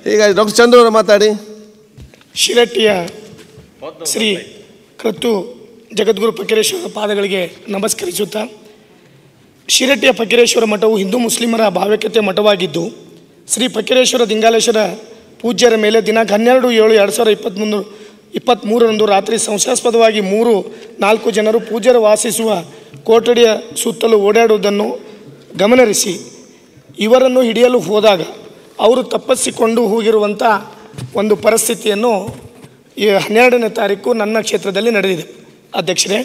ಈಗ ಡಾಕ್ಟರ್ ಚಂದ್ರು ಅವರು ಮಾತಾಡಿ ಶಿರಟ್ಟಿಯ ಶ್ರೀ ಕತ್ತು ಜಗದ್ಗುರು ಫಕೀರೇಶ್ವರ ಪಾದಗಳಿಗೆ ನಮಸ್ಕರಿಸುತ್ತಾ ಶಿರಟ್ಟಿಯ ಫಕೀರೇಶ್ವರ ಮಠವು ಹಿಂದೂ ಮುಸ್ಲಿಮರ ಭಾವ್ಯಕತೆ ಮಠವಾಗಿದ್ದು ಶ್ರೀ ಫಕೀರೇಶ್ವರ ದಿಂಗಾಲೇಶ್ವರ ಪೂಜ್ಯರ ಮೇಲೆ ದಿನಾಂಕ ಹನ್ನೆರಡು ಏಳು ಎರಡು ಸಾವಿರದ ಇಪ್ಪತ್ತ್ಮೂರು ಇಪ್ಪತ್ತ್ಮೂರರಂದು ರಾತ್ರಿ ಸಂಶಯಾಸ್ಪದವಾಗಿ ಮೂರು ನಾಲ್ಕು ಜನರು ಪೂಜ್ಯರು ವಾಸಿಸುವ ಕೊಠಡಿಯ ಸುತ್ತಲೂ ಓಡಾಡುವುದನ್ನು ಗಮನಹರಿಸಿ ಇವರನ್ನು ಹಿಡಿಯಲು ಹೋದಾಗ ಅವರು ತಪ್ಪಿಸಿಕೊಂಡು ಹೋಗಿರುವಂಥ ಒಂದು ಪರಿಸ್ಥಿತಿಯನ್ನು ಈ ಹನ್ನೆರಡನೇ ತಾರೀಕು ನನ್ನ ಕ್ಷೇತ್ರದಲ್ಲಿ ನಡೆದಿದೆ ಅಧ್ಯಕ್ಷರೇ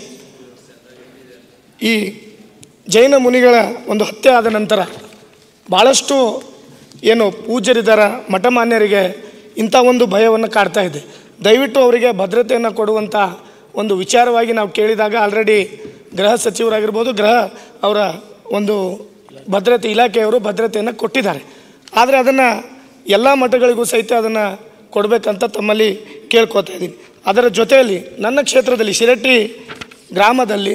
ಈ ಜೈನ ಮುನಿಗಳ ಒಂದು ಹತ್ಯೆ ಆದ ನಂತರ ಭಾಳಷ್ಟು ಏನು ಪೂಜ್ಯರಿದ್ದಾರ ಮಠಮಾನ್ಯರಿಗೆ ಇಂಥ ಒಂದು ಭಯವನ್ನು ಕಾಡ್ತಾ ಇದೆ ದಯವಿಟ್ಟು ಅವರಿಗೆ ಭದ್ರತೆಯನ್ನು ಕೊಡುವಂಥ ಒಂದು ವಿಚಾರವಾಗಿ ನಾವು ಕೇಳಿದಾಗ ಆಲ್ರೆಡಿ ಗೃಹ ಸಚಿವರಾಗಿರ್ಬೋದು ಗೃಹ ಅವರ ಒಂದು ಭದ್ರತೆ ಇಲಾಖೆಯವರು ಭದ್ರತೆಯನ್ನು ಕೊಟ್ಟಿದ್ದಾರೆ ಆದರೆ ಅದನ್ನು ಎಲ್ಲ ಮಠಗಳಿಗೂ ಸಹಿತ ಅದನ್ನು ಕೊಡಬೇಕಂತ ತಮ್ಮಲ್ಲಿ ಕೇಳ್ಕೊತಾ ಇದ್ದೀನಿ ಅದರ ಜೊತೆಯಲ್ಲಿ ನನ್ನ ಕ್ಷೇತ್ರದಲ್ಲಿ ಶಿರಟ್ಟಿ ಗ್ರಾಮದಲ್ಲಿ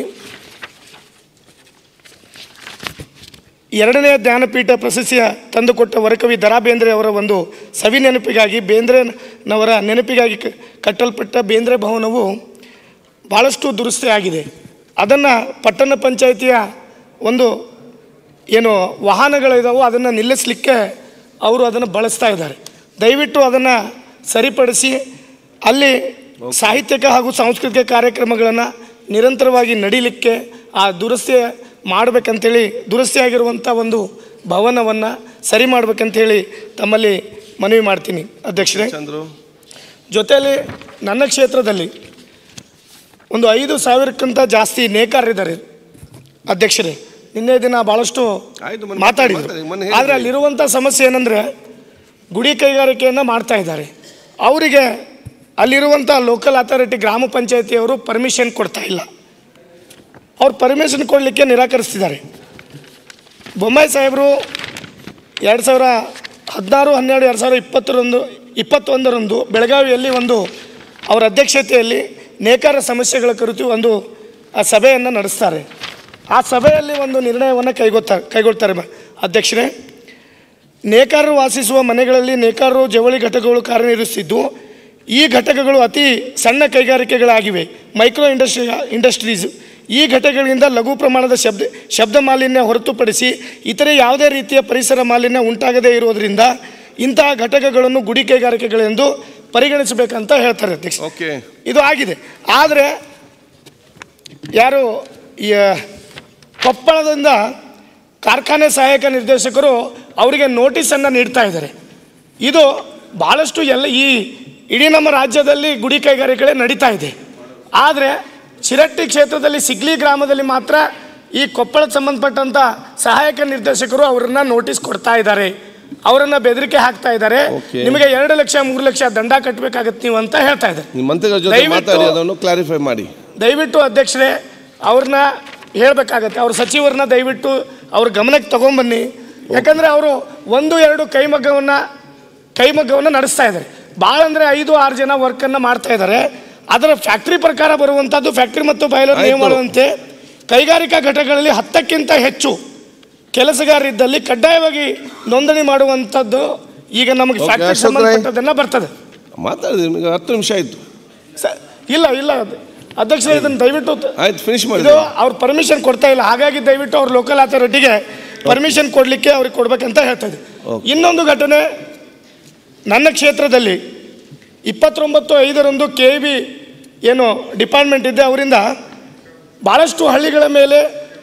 ಎರಡನೇ ಜ್ಞಾನಪೀಠ ಪ್ರಶಸ್ತಿಯ ತಂದುಕೊಟ್ಟ ವರಕವಿ ದರಾ ಬೇಂದ್ರೆ ಅವರ ಒಂದು ಸವಿ ನೆನಪಿಗಾಗಿ ಬೇಂದ್ರೆನವರ ನೆನಪಿಗಾಗಿ ಕ- ಕಟ್ಟಲ್ಪಟ್ಟ ಬೇಂದ್ರೆ ಭವನವು ಭಾಳಷ್ಟು ದುರಸ್ತಿ ಆಗಿದೆ ಅದನ್ನು ಪಟ್ಟಣ ಪಂಚಾಯಿತಿಯ ಒಂದು ಏನು ವಾಹನಗಳಿದಾವೋ ಅದನ್ನು ನಿಲ್ಲಿಸಲಿಕ್ಕೆ ಅವರು ಅದನ್ನು ಬಳಸ್ತಾ ಇದ್ದಾರೆ ದಯವಿಟ್ಟು ಅದನ್ನು ಸರಿಪಡಿಸಿ ಅಲ್ಲಿ ಸಾಹಿತ್ಯಿಕ ಹಾಗೂ ಸಾಂಸ್ಕೃತಿಕ ಕಾರ್ಯಕ್ರಮಗಳನ್ನು ನಿರಂತರವಾಗಿ ನಡೀಲಿಕ್ಕೆ ಆ ದುರಸ್ತಿ ಮಾಡಬೇಕಂತೇಳಿ ದುರಸ್ತಿಯಾಗಿರುವಂಥ ಒಂದು ಭವನವನ್ನು ಸರಿ ಮಾಡಬೇಕಂತೇಳಿ ತಮ್ಮಲ್ಲಿ ಮನವಿ ಮಾಡ್ತೀನಿ ಅಧ್ಯಕ್ಷರೇ ಚಂದ್ರು ಜೊತೆಯಲ್ಲಿ ನನ್ನ ಕ್ಷೇತ್ರದಲ್ಲಿ ಒಂದು ಐದು ಸಾವಿರಕ್ಕಿಂತ ಜಾಸ್ತಿ ನೇಕಾರರಿದ್ದಾರೆ ಅಧ್ಯಕ್ಷರೇ ನಿನ್ನೆ ದಿನ ಭಾಳಷ್ಟು ಆಯ್ತು, ಮೊನ್ನೆ ಮಾತಾಡಿದರು ಮಾತಾಡಿ, ಮೊನ್ನೆ ಆದರೆ ಹೇಳಿದ್ರಿ. ಅಲ್ಲಿರುವಂಥ ಸಮಸ್ಯೆ ಏನಂದರೆ ಗುಡಿ ಕೈಗಾರಿಕೆಯನ್ನು ಮಾಡ್ತಾ ಇದ್ದಾರೆ ಅವರಿಗೆ ಅಲ್ಲಿರುವಂಥ ಲೋಕಲ್ ಅಥಾರಿಟಿ ಗ್ರಾಮ ಪಂಚಾಯತಿಯವರು ಪರ್ಮಿಷನ್ ಕೊಡ್ತಾ ಇಲ್ಲ ಅವ್ರು ಪರ್ಮಿಷನ್ ಕೊಡಲಿಕ್ಕೆ ನಿರಾಕರಿಸ್ತಿದ್ದಾರೆ ಬೊಮ್ಮಾಯಿ ಸಾಹೇಬರು ಎರಡು ಸಾವಿರ ಹದಿನಾರು ಹನ್ನೆರಡು ಎರಡು ಸಾವಿರ ಇಪ್ಪತ್ತರಂದು ಇಪ್ಪತ್ತೊಂದರಂದು ಬೆಳಗಾವಿಯಲ್ಲಿ ಒಂದು ಅವರ ಅಧ್ಯಕ್ಷತೆಯಲ್ಲಿ ನೇಕಾರ ಸಮಸ್ಯೆಗಳ ಕುರಿತು ಒಂದು ಆ ಸಭೆಯನ್ನು ನಡೆಸ್ತಾರೆ ಆ ಸಭೆಯಲ್ಲಿ ಒಂದು ನಿರ್ಣಯವನ್ನು ಕೈಗೊಳ್ತಾರೆ ಕೈಗೊಳ್ತಾರೆ ಮ- ಅಧ್ಯಕ್ಷರೇ ನೇಕಾರರು ವಾಸಿಸುವ ಮನೆಗಳಲ್ಲಿ ನೇಕಾರರು ಜವಳಿ ಘಟಕಗಳು ಕಾರ್ಯನಿರ್ವಹಿಸುತ್ತಿದ್ದು ಈ ಘಟಕಗಳು ಅತಿ ಸಣ್ಣ ಕೈಗಾರಿಕೆಗಳಾಗಿವೆ ಮೈಕ್ರೋ ಇಂಡಸ್ಟ್ರಿ ಇಂಡಸ್ಟ್ರೀಸ್ ಈ ಘಟಕಗಳಿಂದ ಲಘು ಪ್ರಮಾಣದ ಶಬ್ದ ಶಬ್ದ ಮಾಲಿನ್ಯ ಹೊರತುಪಡಿಸಿ ಇತರೆ ಯಾವುದೇ ರೀತಿಯ ಪರಿಸರ ಮಾಲಿನ್ಯ ಉಂಟಾಗದೇ ಇರುವುದರಿಂದ ಇಂತಹ ಘಟಕಗಳನ್ನು ಗುಡಿ ಕೈಗಾರಿಕೆಗಳೆಂದು ಪರಿಗಣಿಸಬೇಕಂತ ಹೇಳ್ತಾರೆ ಅಧ್ಯಕ್ಷ ಓಕೆ ಇದು ಆಗಿದೆ ಆದರೆ ಯಾರು ಈ ಕೊಪ್ಪಳದಿಂದ ಕಾರ್ಖಾನೆ ಸಹಾಯಕ ನಿರ್ದೇಶಕರು ಅವರಿಗೆ ನೋಟಿಸನ್ನು ನೀಡ್ತಾ ಇದ್ದಾರೆ ಇದು ಭಾಳಷ್ಟು ಎಲ್ಲ ಈ ಇಡೀ ನಮ್ಮ ರಾಜ್ಯದಲ್ಲಿ ಗುಡಿ ಕೈಗಾರಿಕೆಗಳೇ ನಡೀತಾ ಇದೆ ಆದರೆ ಚಿರಟ್ಟಿ ಕ್ಷೇತ್ರದಲ್ಲಿ ಸಿಗ್ಲಿ ಗ್ರಾಮದಲ್ಲಿ ಮಾತ್ರ ಈ ಕೊಪ್ಪಳಕ್ಕೆ ಸಂಬಂಧಪಟ್ಟಂಥ ಸಹಾಯಕ ನಿರ್ದೇಶಕರು ಅವರನ್ನ ನೋಟಿಸ್ ಕೊಡ್ತಾ ಇದ್ದಾರೆ ಅವರನ್ನ ಬೆದರಿಕೆ ಹಾಕ್ತಾ ಇದ್ದಾರೆ Okay. ನಿಮಗೆ ಎರಡು ಲಕ್ಷ ಮೂರು ಲಕ್ಷ ದಂಡ ಕಟ್ಟಬೇಕಾಗತ್ತೆ ನೀವು ಅಂತ ಹೇಳ್ತಾ ಇದ್ದಾರೆ ನಿಮ್ಮ ಮಂತ್ರಿಗಳ ಜೊತೆ ದಯವಿಟ್ಟು- ಮಾತಾಡಿ ಅದನ್ನು ಕ್ಲಾರಿಫೈ ಮಾಡಿ ದಯವಿಟ್ಟು ಅಧ್ಯಕ್ಷರೇ ಅವ್ರನ್ನ ಹೇಳಬೇಕಾಗತ್ತೆ ಅವ್ರ ಸಚಿವರನ್ನ ದಯವಿಟ್ಟು ಅವ್ರ ಗಮನಕ್ಕೆ ತಗೊಂಬನ್ನಿ ಯಾಕಂದರೆ ಅವರು ಒಂದು ಎರಡು ಕೈಮಗ್ಗವನ್ನು ಕೈಮಗ್ಗವನ್ನು ನಡೆಸ್ತಾ ಇದ್ದಾರೆ ಭಾಳ ಅಂದರೆ ಐದು ಆರು ಜನ ವರ್ಕನ್ನು ಮಾಡ್ತಾ ಇದ್ದಾರೆ ಅದರ ಫ್ಯಾಕ್ಟ್ರಿ ಪ್ರಕಾರ ಬರುವಂಥದ್ದು ಫ್ಯಾಕ್ಟ್ರಿ ಮತ್ತು ಬಾಯ್ಲರ್ ಆಯ್ತು. ನಿಯಮದಂತೆ ಕೈಗಾರಿಕಾ ಘಟಕಗಳಲ್ಲಿ ಹತ್ತಕ್ಕಿಂತ ಹೆಚ್ಚು ಕೆಲಸಗಾರರಿದ್ದಲ್ಲಿ ಕಡ್ಡಾಯವಾಗಿ ನೋಂದಣಿ ಮಾಡುವಂಥದ್ದು ಈಗ ನಮಗೆ Okay, ಫ್ಯಾಕ್ಟ್ರಿಗೆ ಅಶೋಕ್ ರೈ. ಸಂಬಂಧಪಟ್ಟದನ್ನು ಬರ್ತದೆ ಮಾತಾಡಿದ್ರಿ ನಿಮಗೆ ಹತ್ತು ನಿಮಿಷ ಆಯಿತು ಸ- ಇಲ್ಲ ಇಲ್ಲ ಅಧ್ಯಕ್ಷರೇ ಇದನ್ನು ದಯವಿಟ್ಟು ಆಯ್ತು ಫಿನಿಶ್ ಮಾಡಿ ಇದು ಅವ್ರು ಪರ್ಮಿಷನ್ ಕೊಡ್ತಾ ಇಲ್ಲ ಹಾಗಾಗಿ ದಯವಿಟ್ಟು ಅವ್ರ ಲೋಕಲ್ ಅಥಾರಿಟಿಗೆ ಪರ್ಮಿಷನ್ ಕೊಡಲಿಕ್ಕೆ ಅವ್ರಿಗೆ ಕೊಡ್ಬೇಕಂತ ಹೇಳ್ತಾ ಇದ್ದೆ Okay. ಇನ್ನೊಂದು ಘಟನೆ ನನ್ನ ಕ್ಷೇತ್ರದಲ್ಲಿ ಇಪ್ಪತ್ತೊಂಬತ್ತು ಐದರಂದು ಕೆ ಬಿ ಏನು ಡಿಪಾರ್ಟ್ಮೆಂಟ್ ಇದೆ ಅವರಿಂದ ಭಾಳಷ್ಟು ಹಳ್ಳಿಗಳ ಮೇಲೆ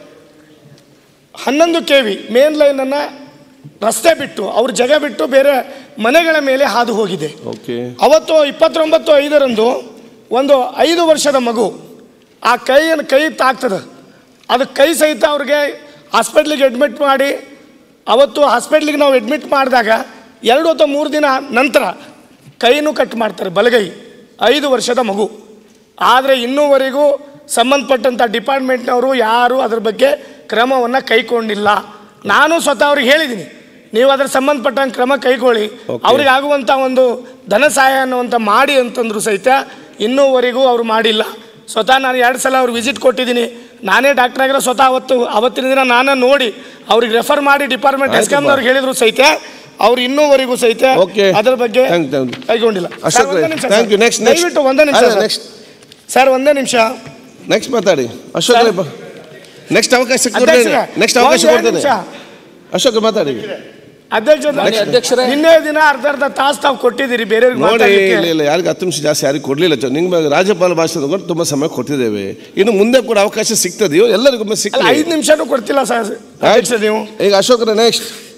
ಹನ್ನೊಂದು ಕೆ ವಿ ಮೇನ್ ಲೈನನ್ನು ರಸ್ತೆ ಬಿಟ್ಟು ಅವ್ರ ಜಾಗ ಬಿಟ್ಟು ಬೇರೆ ಮನೆಗಳ ಮೇಲೆ ಹಾದು ಹೋಗಿದೆ ಓಕೆ ಅವತ್ತು ಇಪ್ಪತ್ತೊಂಬತ್ತು ಐದರಂದು ಒಂದು ಐದು ವರ್ಷದ ಮಗು ಆ ಕೈಯನ್ನು ಕೈ ತಾಗ್ತದೆ ಅದು ಕೈ ಸಹಿತ ಅವ್ರಿಗೆ ಹಾಸ್ಪಿಟ್ಲಿಗೆ ಅಡ್ಮಿಟ್ ಮಾಡಿ ಅವತ್ತು ಹಾಸ್ಪಿಟ್ಲಿಗೆ ನಾವು ಅಡ್ಮಿಟ್ ಮಾಡಿದಾಗ ಎರಡು ಅಥವಾ ಮೂರು ದಿನ ನಂತರ ಕೈನೂ ಕಟ್ ಮಾಡ್ತಾರೆ ಬಲಗೈ ಐದು ವರ್ಷದ ಮಗು ಆದರೆ ಇನ್ನೂವರೆಗೂ ಸಂಬಂಧಪಟ್ಟಂಥ ಡಿಪಾರ್ಟ್ಮೆಂಟ್ನವರು ಯಾರೂ ಅದ್ರ ಬಗ್ಗೆ ಕ್ರಮವನ್ನು ಕೈಗೊಂಡಿಲ್ಲ ನಾನು ಸ್ವತಃ ಅವ್ರಿಗೆ ಹೇಳಿದ್ದೀನಿ ನೀವು ಅದ್ರ ಸಂಬಂಧಪಟ್ಟಂಗೆ ಕ್ರಮ ಕೈಗೊಳ್ಳಿ Okay. ಅವ್ರಿಗೆ ಆಗುವಂಥ ಒಂದು ಧನ ಸಹಾಯ ಅನ್ನುವಂಥ ಮಾಡಿ ಅಂತಂದ್ರು ಸಹಿತ ಇನ್ನೂವರೆಗೂ ಅವರು ಮಾಡಿಲ್ಲ ಸ್ವತಃ ನಾನು ಎರಡು ಸಲ ಅವ್ರಿಗೆ ವಿಸಿಟ್ ಕೊಟ್ಟಿದ್ದೀನಿ ನಾನೇ ಡಾಕ್ಟರ್ ಆಗಿರೋ ಸ್ವತಃ ಅವತ್ತು ಅವತ್ತಿನ ದಿನ ನಾನು ನೋಡಿ ಅವ್ರಿಗೆ ರೆಫರ್ ಮಾಡಿ ಡಿಪಾರ್ಟ್ಮೆಂಟ್ ಆಯ್ತಪ್ಪ. ಎಸ್ಕಾಮ್ದವ್ರಿಗೆ ಹೇಳಿದ್ರು ಸಹಿತ ಅವ್ರು ಇನ್ನೂವರೆಗೂ ಸಹಿತ Okay. ಅದರ ಬಗ್ಗೆ Thank you, thank you. ಕೈಗೊಂಡಿಲ್ಲ ಅಶೋಕ್ ಸರ್, ಒಂದೇ ನಿಮಿಷ thank you sir. Next next ದಯವಿಟ್ಟು ಒಂದೇ ನಿಮಿಷ ಸರ್. ನೆಕ್ಸ್ಟ್ ಸರ್ ಒಂದೇ ನಿಮಿಷ ನೆಕ್ಸ್ಟ್ ಮಾತಾಡಿ ಅಶೋಕ್ ಸರ್. ನೆಕ್ಸ್ಟ್ ಅವಕಾಶ ಅಧ್ಯಕ್ಷರೇ, ನೆಕ್ಸ್ಟ್ ಅವಕಾಶ ಒಂದೇ ಕೊಡ್ತೇನೆ ನಿಮಿಷ. ಅಶೋಕ್ ಮಾತಾಡಿ ಅಧ್ಯಕ್ಷ ಮಾನ್ಯ ಅಧ್ಯಕ್ಷರೇ. ನಿನ್ನೆ ದಿನ ಅರ್ಧ ಅರ್ಧ ತಾಸು ತಾವು ಕೊಟ್ಟಿದ್ದೀರಿ ಬೇರೆಯವ್ರಿಗೆ ನೋಡಿ ಮಾತಾಡ್ಲಿಕ್ಕೆ. ಇಲ್ಲ ಇಲ್ಲ ಯಾರಿಗೆ ಹತ್ತು ನಿಮಿಷ ಜಾಸ್ತಿ ಯಾರಿಗೆ ಕೊಡಲಿಲ್ಲ ನಿಮ್ಗೆ ರಾಜ್ಯಪಾಲ ಭಾಷಣ ತಗೊಂಡು ತುಂಬ ಸಮಯ ಕೊಟ್ಟಿದ್ದೇವೆ ಇನ್ನು ಮುಂದೆ ಕೂಡ ಅವಕಾಶ ಸಿಗ್ತದೆಯೋ ಎಲ್ಲರಿಗೊಮ್ಮೆ ಅಲ್ಲ ಸಿಕ್ಕಲಿ ಐದು ನಿಮಿಷನೂ ಕೊಡ್ತಿಲ್ಲ ಸರ್ ಅಧ್ಯಕ್ಷ ನೀವು ಈಗ ಅಶೋಕರ ನೆಕ್ಸ್ಟ್